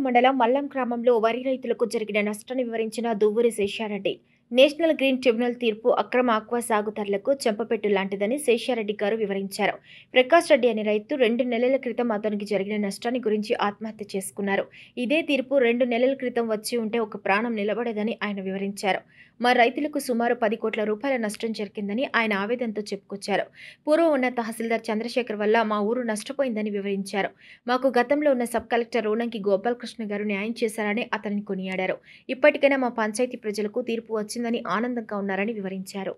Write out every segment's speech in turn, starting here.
మండలం మల్లం గ్రామంలో వరి రైతులకు జరిగిన నష్టాన్ని వివరించిన Duvvuri Seshareddy national green tribunal తీర్పు అక్రమ ఆక్వా సాగుదారులకు చెంపపెట్టు లాంటిదని శేషారెడ్డి గారు వివరించారు ప్రకాష్ రెడ్డి అనే రైతు రెండు నెలల క్రితం అతనికి జరిగిన నష్టాన్ని గురించి ఆత్మహత్య చేసుకున్నారు ఇదే తీర్పు రెండు నెలల క్రితం వచ్చి ఉంటే ఒక ప్రాణం నిలబడేదని ఆయన వివరించారు మా రైతులకు సుమారు పది కోట్ల రూపాయల నష్టం జరిగిందని ఆయన ఆవేదనతో చెప్పుకొచ్చారు పూర్వం ఉన్న తహసీల్దార్ చంద్రశేఖర్ వల్ల మా ఊరు నష్టపోయిందని వివరించారు మాకు గతంలో ఉన్న సబ్ కలెక్టర్ రోనంకి గోపాలకృష్ణ గారు న్యాయం చేశారని అతనిని కొనియాడారు ఇప్పటికైనా మా పంచాయతీ ప్రజలకు తీర్పు వచ్చిందని ఆనందంగా ఉన్నారని వివరించారు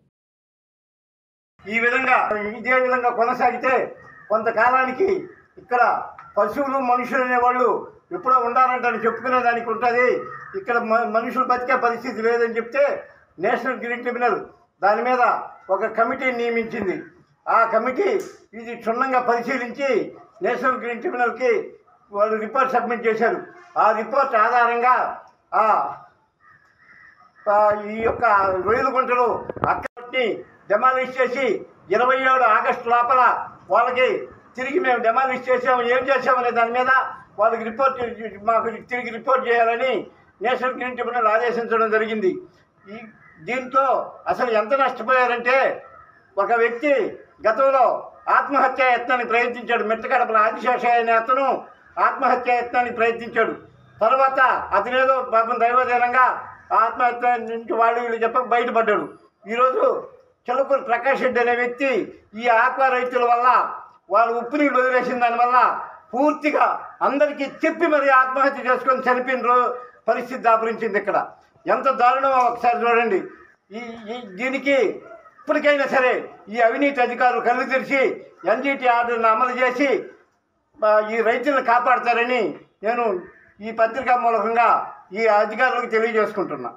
ఈ విధంగా ఇదే విధంగా కొనసాగితే కొంతకాలానికి ఇక్కడ పశువులు మనుషులు అనేవాళ్ళు ఎప్పుడో ఉండాలంటని చెప్పుకునే దానికి ఉంటుంది ఇక్కడ మ- మనుషులు బతికే పరిస్థితి లేదని చెప్తే నేషనల్ గ్రీన్ ట్రిబ్యునల్ దాని మీద ఒక కమిటీని నియమించింది ఆ కమిటీ ఇది క్షుణ్ణంగా పరిశీలించి నేషనల్ గ్రీన్ ట్రిబ్యునల్కి వాళ్ళు రిపోర్ట్ సబ్మిట్ చేశారు ఆ రిపోర్ట్ ఆధారంగా ఆ ఆ, ఈ యొక్క రొయ్యల గుంటలు అక్కడిని డెమాలిష్ చేసి ఇరవై ఏడు ఆగస్టు లోపల వాళ్ళకి తిరిగి మేము డెమాలిష్ చేసాము ఏం చేసామనే దాని మీద వాళ్ళకి రిపోర్ట్ మాకు తిరిగి రిపోర్ట్ చేయాలని నేషనల్ గ్రీన్ ట్రిబ్యునల్ ఆదేశించడం జరిగింది ఈ దీంతో అసలు ఎంత నష్టపోయారంటే ఒక వ్యక్తి గతంలో ఆత్మహత్య యత్నానికి ప్రయత్నించాడు మెట్టగడపల ఆదిశేషయ్య అనే అతను ఆత్మహత్య యత్నానికి ప్రయత్నించాడు తర్వాత అతనేదో పాపం దైవజనంగా ఆత్మహత్య నుంచి వాళ్ళు వీళ్ళు చెప్పక బయటపడ్డాడు ఈరోజు చిలకూరు ప్రకాష్ రెడ్డి అనే వ్యక్తి ఈ ఆక్వా రైతుల వల్ల వాళ్ళు ఉప్పు నీళ్ళు వదిలేసిన దానివల్ల పూర్తిగా అందరికీ చెప్పి మరి ఆత్మహత్య చేసుకొని చనిపోయిన రో పరిస్థితి దాపురించింది ఇక్కడ ఎంత దారుణమో ఒకసారి చూడండి ఈ ఈ దీనికి ఇప్పటికైనా సరే ఈ అవినీతి అధికారులు కళ్ళు తెరిచి ఎన్జిటి ఆర్డర్ను అమలు చేసి ఆ, ఈ రైతులను కాపాడతారని నేను ఈ పత్రికా మూలకంగా ఈ అధికారులకు తెలియజేసుకుంటున్నా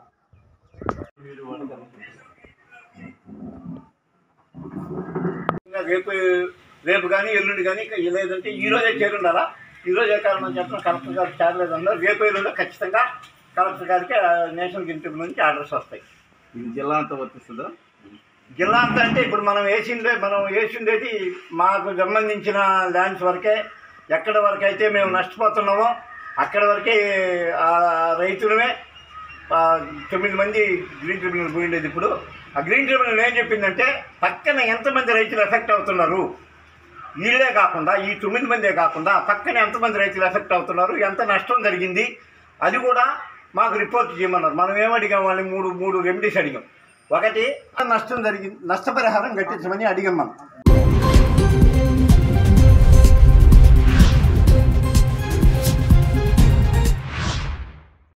ఇంకా రేపు రేపు కానీ ఎల్లుండి కానీ ఇక లేదంటే ఈ రోజే చేరుండాలా ఈ రోజే కారణం చెప్పిన కలెక్టర్ గారు చేరలేదన్నారు రేపు ఎల్లుండి ఖచ్చితంగా కలెక్టర్ గారికి ఆ, నేషనల్ గిరిటివ్ నుంచి ఆర్డర్స్ వస్తాయి ఇది జిల్లా అంతా వర్తిస్తుందా జిల్లా అంతా అంటే ఇప్పుడు మనం వేసిందే మనం వేసిండేది మాకు సంబంధించిన ల్యాండ్స్ వరకే ఎక్కడ వరకు అయితే మేము నష్టపోతున్నామో అక్కడ వరకే ఆ రైతులమే ఆ, తొమ్మిది మంది గ్రీన్ ట్రిబ్యునల్ పోయిండేది ఇప్పుడు ఆ గ్రీన్ ట్రిబ్యునల్ ఏం చెప్పిందంటే పక్కన ఎంతమంది రైతులు ఎఫెక్ట్ అవుతున్నారు వీళ్ళే కాకుండా ఈ తొమ్మిది మందే కాకుండా పక్కన ఎంతమంది రైతులు ఎఫెక్ట్ అవుతున్నారు ఎంత నష్టం జరిగింది అది కూడా మాకు రిపోర్ట్ చేయమన్నారు మనం ఏమడిగాం వాళ్ళని మూడు మూడు రెమెడీస్ అడిగాం ఒకటి నష్టం జరిగింది నష్టపరిహారం కట్టించమని అడిగాం మనం